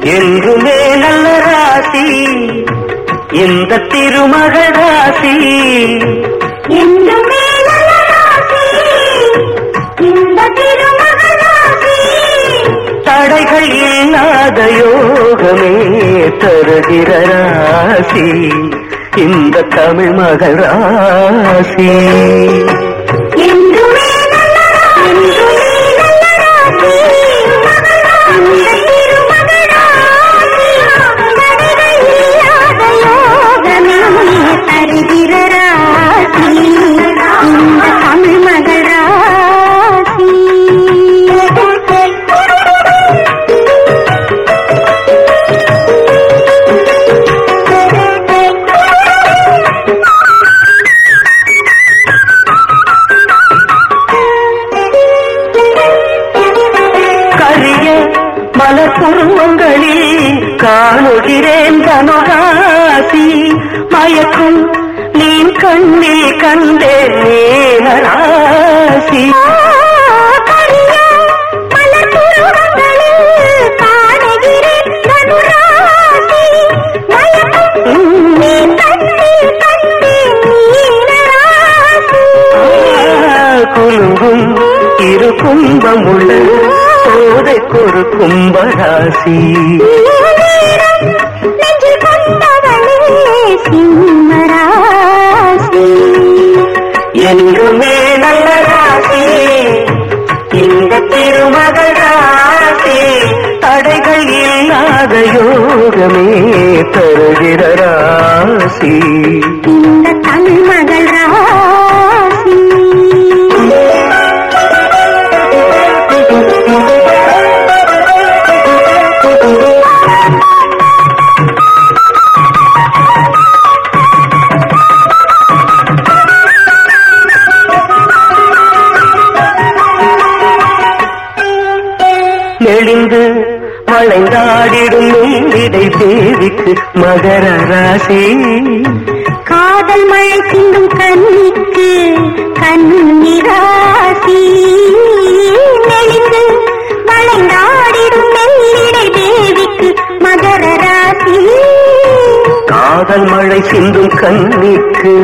என்றுமே நல்ல ராசி இந்த திருமகள் ராசி என்றுமே நல்ல ராசி இந்த திருமகள் ராசி தடைகள் இல்லாத யோகமே தருகிற ராசி இந்த தமிழ் மகள் ராசி என்றுமே நல்ல ராசி என்றுமே நல்ல ராசி இந்த திருமகள் ராசி தடைகள் இல்லாத யோகமே தருகிற ராசி இந்த தமிழ் மகள் ராசி கரிய மலர் புருவங்களில் காணுகிறேன் தனுராசி மயக்கும் நீ கண்ணில் கண்டேன் நீலராசி குலுங்கும் இரு கும்பமுள்ள போதைக்கொரு கும்பராசி என்றுமே நல்ல ராசி இந்த திருமகள் ராசி தடைகள் இல்லாத யோகமே தருகிற ராசி இந்த தமிழ் மகள் ராசி நெளிந்து வளைந்தாடிடும் இடை தேவிக்கு மகர ராசி காதல் மழை சிந்தும் கண்ணிக்கு கண்ணிராசி நெளிந்து வளைந்தாடிடும் மெல்லிடை தேவிக்கு மகர ராசி காதல் மழை சிந்தும் கண்ணிக்கு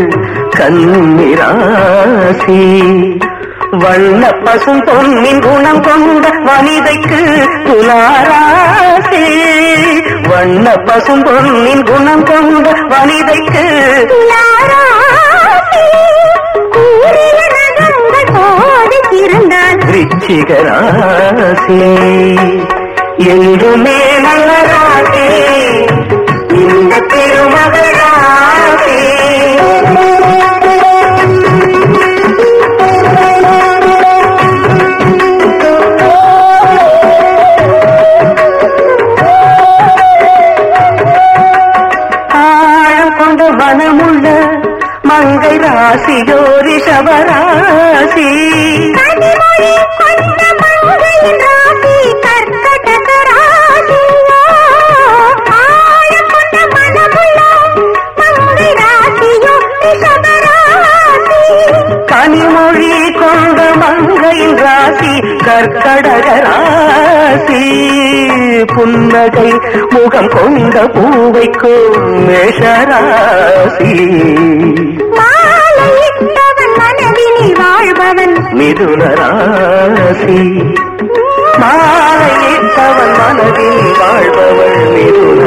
கண்ணிராசி வண்ண பசும் பொன்னின் குணம் கொண்ட வனிதைக்கு துளாராசி வண்ண பசும் பொன்னின் குணம் கொண்ட வனிதைக்கு துளாராசி கூறிய நகங்கள் போது இருந்தால் ரிச்சிகராசி என்றுமே நல்ல ராசி இந்த திருமகள் ராசி ஆழம் கொண்ட மனமுள்ள மங்கை ராசியோ ரிஷபராசி கனிமொழி கொண்ட மங்கையின் ராசி கர்க்கடக ராசி. ஆழம் கொண்ட மனமுள்ள மங்கை ராசியோ ரிஷப ராசி. கனிமொழி கொண்ட மங்கையின் ராசி கற்கடக ராசி புன்னகை முகம் கொண்ட பூவைக்கோ மேஷராசி மாலையிட்டவன் மனதினில் வாழ்பவன் மிதுன ராசி மாலையிட்டவன் மனதில் வாழ்பவள் மிதுன